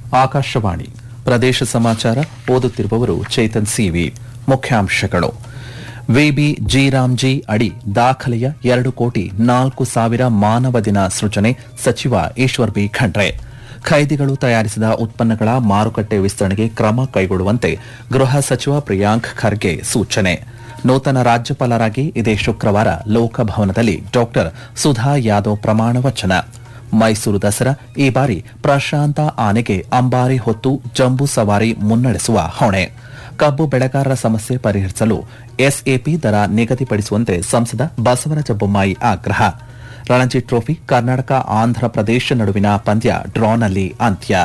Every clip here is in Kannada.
ಆಕಾಶವಾಣಿ ಪ್ರದೇಶ ಸಮಾಚಾರ ಓದುತ್ತಿರುವವರು ಚೇತನ್ ಸಿವಿ ಮುಖ್ಯಾಂಶಗಳು ವಿಬಿ ಜಿರಾಮ್ಜಿ ಅಡಿ ದಾಖಲೆಯ ಎರಡು ಕೋಟಿ ನಾಲ್ಕು ಸಾವಿರ ಮಾನವ ದಿನ ಸೃಜನೆ ಸಚಿವ ಈಶ್ವರ್ ಬಿ ಖಂಡ್ರೆ ಖೈದಿಗಳು ತಯಾರಿಸಿದ ಉತ್ಪನ್ನಗಳ ಮಾರುಕಟ್ಟೆ ವಿಸ್ತರಣೆಗೆ ಕ್ರಮ ಕೈಗೊಳ್ಳುವಂತೆ ಗೃಹ ಸಚಿವ ಪ್ರಿಯಾಂಕ್ ಖರ್ಗೆ ಸೂಚನೆ ನೂತನ ರಾಜ್ಯಪಾಲರಾಗಿ ಇದೇ ಶುಕ್ರವಾರ ಲೋಕಭವನದಲ್ಲಿ ಡಾಕ್ಟರ್ ಸುಧಾ ಯಾದವ್ ಪ್ರಮಾಣ ವಚನ ಮೈಸೂರು ದಸರಾ ಈ ಬಾರಿ ಪ್ರಶಾಂತ ಆನೆಗೆ ಅಂಬಾರಿ ಹೊತ್ತು ಜಂಬೂ ಸವಾರಿ ಮುನ್ನಡೆಸುವ ಹೊಣೆ ಕಬ್ಬು ಬೆಳೆಗಾರರ ಸಮಸ್ಯೆ ಪರಿಹರಿಸಲು ಎಸ್ಎಪಿ ದರ ನಿಗದಿಪಡಿಸುವಂತೆ ಸಂಸದ ಬಸವರಾಜ ಬೊಮ್ಮಾಯಿ ಆಗ್ರಹ ರಣಜಿ ಟ್ರೋಫಿ ಕರ್ನಾಟಕ ಆಂಧ್ರಪ್ರದೇಶ ನಡುವಿನ ಪಂದ್ಯ ಡ್ರಾನಲ್ಲಿ ಅಂತ್ಯ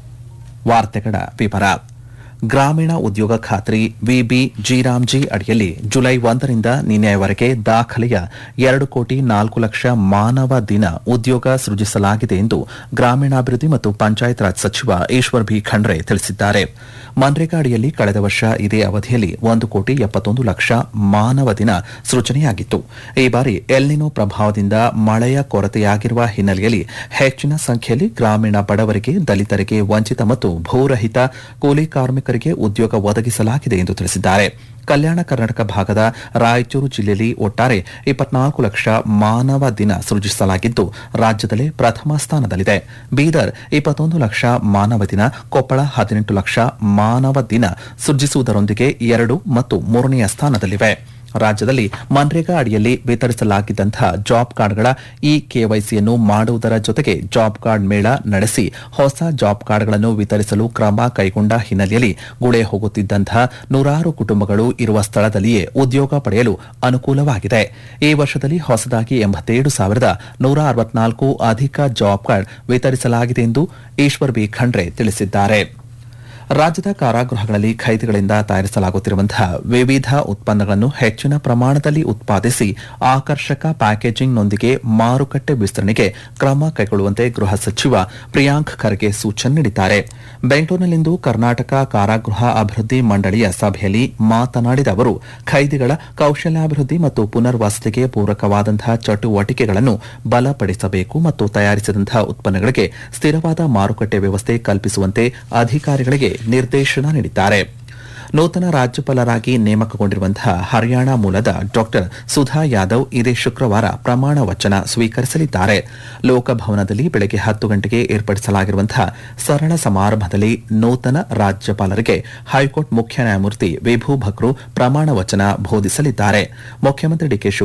ವಾರ್ತೆಗಳ ವಿವರ ಗ್ರಾಮೀಣ ಉದ್ಯೋಗ ಖಾತ್ರಿ ವಿಬಿ ಜಿರಾಮ್ಜಿ ಅಡಿಯಲ್ಲಿ ಜುಲೈ ಒಂದರಿಂದ ನಿನ್ನೆಯವರೆಗೆ ದಾಖಲೆಯ ಎರಡು ಕೋಟಿ ನಾಲ್ಕು ಲಕ್ಷ ಮಾನವ ದಿನ ಉದ್ಯೋಗ ಸೃಜಿಸಲಾಗಿದೆ ಎಂದು ಗ್ರಾಮೀಣಾಭಿವೃದ್ಧಿ ಮತ್ತು ಪಂಚಾಯತ್ ರಾಜ್ ಸಚಿವ ಈಶ್ವರ್ ಬಿ ಖಂಡ್ರೆ ತಿಳಿಸಿದ್ದಾರೆ ಮನ್ರೇಗಾ ಅಡಿಯಲ್ಲಿ ಕಳೆದ ವರ್ಷ ಇದೇ ಅವಧಿಯಲ್ಲಿ ಒಂದು ಕೋಟಿ ಎಪ್ಪತ್ತೊಂದು ಲಕ್ಷ ಮಾನವ ದಿನ ಸೃಜನೆಯಾಗಿತ್ತು ಈ ಬಾರಿ ಎಲ್ನಿನೋ ಪ್ರಭಾವದಿಂದ ಮಳೆಯ ಕೊರತೆಯಾಗಿರುವ ಹಿನ್ನೆಲೆಯಲ್ಲಿ ಹೆಚ್ಚಿನ ಸಂಖ್ಯೆಯಲ್ಲಿ ಗ್ರಾಮೀಣ ಬಡವರಿಗೆ ದಲಿತರಿಗೆ ವಂಚಿತ ಮತ್ತು ಭೂರಹಿತ ಕೂಲಿ ಕಾರ್ಮಿಕರಿಗೆ ಉದ್ಯೋಗ ಒದಗಿಸಲಾಗಿದೆ ಎಂದು ತಿಳಿಸಿದ್ದಾರೆ ಕಲ್ಯಾಣ ಕರ್ನಾಟಕ ಭಾಗದ ರಾಯಚೂರು ಜಿಲ್ಲೆಯಲ್ಲಿ ಒಟ್ಟಾರೆ ಇಪ್ಪತ್ನಾಲ್ಕು ಲಕ್ಷ ಮಾನವ ದಿನ ಸೃಜಿಸಲಾಗಿದ್ದು ರಾಜ್ಯದಲ್ಲೇ ಪ್ರಥಮ ಸ್ಥಾನದಲ್ಲಿದೆ ಬೀದರ್ ಇಪ್ಪತ್ತೊಂದು ಲಕ್ಷ ಮಾನವ ದಿನ ಕೊಪ್ಪಳ ಹದಿನೆಂಟು ಲಕ್ಷ ಮಾನವ ದಿನ ಸೃಜಿಸುವುದರೊಂದಿಗೆ ಎರಡು ಮತ್ತು ಮೂರನೆಯ ಸ್ಥಾನದಲ್ಲಿವೆ ರಾಜ್ಯದಲ್ಲಿ ಮನ್ರೇಗಾ ಅಡಿಯಲ್ಲಿ ವಿತರಿಸಲಾಗಿದ್ದಂತಹ ಜಾಬ್ ಕಾರ್ಡ್ಗಳ ಇ ಕೆವೈಸಿಯನ್ನು ಮಾಡುವುದರ ಜೊತೆಗೆ ಜಾಬ್ ಕಾರ್ಡ್ ಮೇಳ ನಡೆಸಿ ಹೊಸ ಜಾಬ್ ಕಾರ್ಡ್ಗಳನ್ನು ವಿತರಿಸಲು ಕ್ರಮ ಕೈಗೊಂಡ ಹಿನ್ನೆಲೆಯಲ್ಲಿ ಗುಳೆ ಹೋಗುತ್ತಿದ್ದಂತಹ ನೂರಾರು ಕುಟುಂಬಗಳು ಇರುವ ಸ್ಥಳದಲ್ಲಿಯೇ ಉದ್ಯೋಗ ಪಡೆಯಲು ಅನುಕೂಲವಾಗಿದೆ ಈ ವರ್ಷದಲ್ಲಿ ಹೊಸದಾಗಿ ಎಂಬತ್ತೇಳು ಸಾವಿರದ ನೂರ ಅರವತ್ನಾಲ್ಕು ಅಧಿಕ ಜಾಬ್ ಕಾರ್ಡ್ ವಿತರಿಸಲಾಗಿದೆ ಎಂದು ಈಶ್ವರ್ ಬಿ ಖಂಡ್ರೆ ತಿಳಿಸಿದ್ದಾರೆ ರಾಜ್ಯದ ಕಾರಾಗೃಹಗಳಲ್ಲಿ ಖೈದಿಗಳಿಂದ ತಯಾರಿಸಲಾಗುತ್ತಿರುವಂತಹ ವಿವಿಧ ಉತ್ಪನ್ನಗಳನ್ನು ಹೆಚ್ಚಿನ ಪ್ರಮಾಣದಲ್ಲಿ ಉತ್ಪಾದಿಸಿ ಆಕರ್ಷಕ ಪ್ಯಾಕೇಜಿಂಗ್ನೊಂದಿಗೆ ಮಾರುಕಟ್ಟೆ ವಿಸ್ತರಣೆಗೆ ಕ್ರಮ ಕೈಗೊಳ್ಳುವಂತೆ ಗೃಹ ಸಚಿವ ಪ್ರಿಯಾಂಕ್ ಖರ್ಗೆ ಸೂಚನೆ ನೀಡಿದ್ದಾರೆ ಬೆಂಗಳೂರಿನಲ್ಲಿಂದು ಕರ್ನಾಟಕ ಕಾರಾಗೃಹ ಅಭಿವೃದ್ಧಿ ಮಂಡಳಿಯ ಸಭೆಯಲ್ಲಿ ಮಾತನಾಡಿದ ಅವರು ಖೈದಿಗಳ ಕೌಶಲ್ಯಾಭಿವೃದ್ಧಿ ಮತ್ತು ಪುನರ್ವಸತಿಗೆ ಪೂರಕವಾದಂತಹ ಚಟುವಟಿಕೆಗಳನ್ನು ಬಲಪಡಿಸಬೇಕು ಮತ್ತು ತಯಾರಿಸಿದಂತಹ ಉತ್ಪನ್ನಗಳಿಗೆ ಸ್ಥಿರವಾದ ಮಾರುಕಟ್ಟೆ ವ್ಯವಸ್ಥೆ ಕಲ್ಪಿಸುವಂತೆ ಅಧಿಕಾರಿಗಳಿಗೆ ನಿರ್ದೇಶನ ನೀಡಿದ್ದಾರೆ ನೂತನ ರಾಜ್ಯಪಾಲರಾಗಿ ನೇಮಕಗೊಂಡಿರುವಂತಹ ಹರಿಯಾಣ ಮೂಲದ ಡಾಕ್ಟರ್ ಸುಧಾ ಯಾದವ್ ಇದೇ ಶುಕ್ರವಾರ ಪ್ರಮಾಣ ವಚನ ಸ್ವೀಕರಿಸಲಿದ್ದಾರೆ ಲೋಕಭವನದಲ್ಲಿ ಬೆಳಗ್ಗೆ ಹತ್ತು ಗಂಟೆಗೆ ಏರ್ಪಡಿಸಲಾಗಿರುವಂತಹ ಸರಳ ಸಮಾರಂಭದಲ್ಲಿ ನೂತನ ರಾಜ್ಯಪಾಲರಿಗೆ ಹೈಕೋರ್ಟ್ ಮುಖ್ಯ ನ್ಯಾಯಮೂರ್ತಿ ವಿಭು ಭಕ್ರು ಪ್ರಮಾಣ ವಚನ ಬೋಧಿಸಲಿದ್ದಾರೆ ಮುಖ್ಯಮಂತ್ರಿ ಡಿಕೆ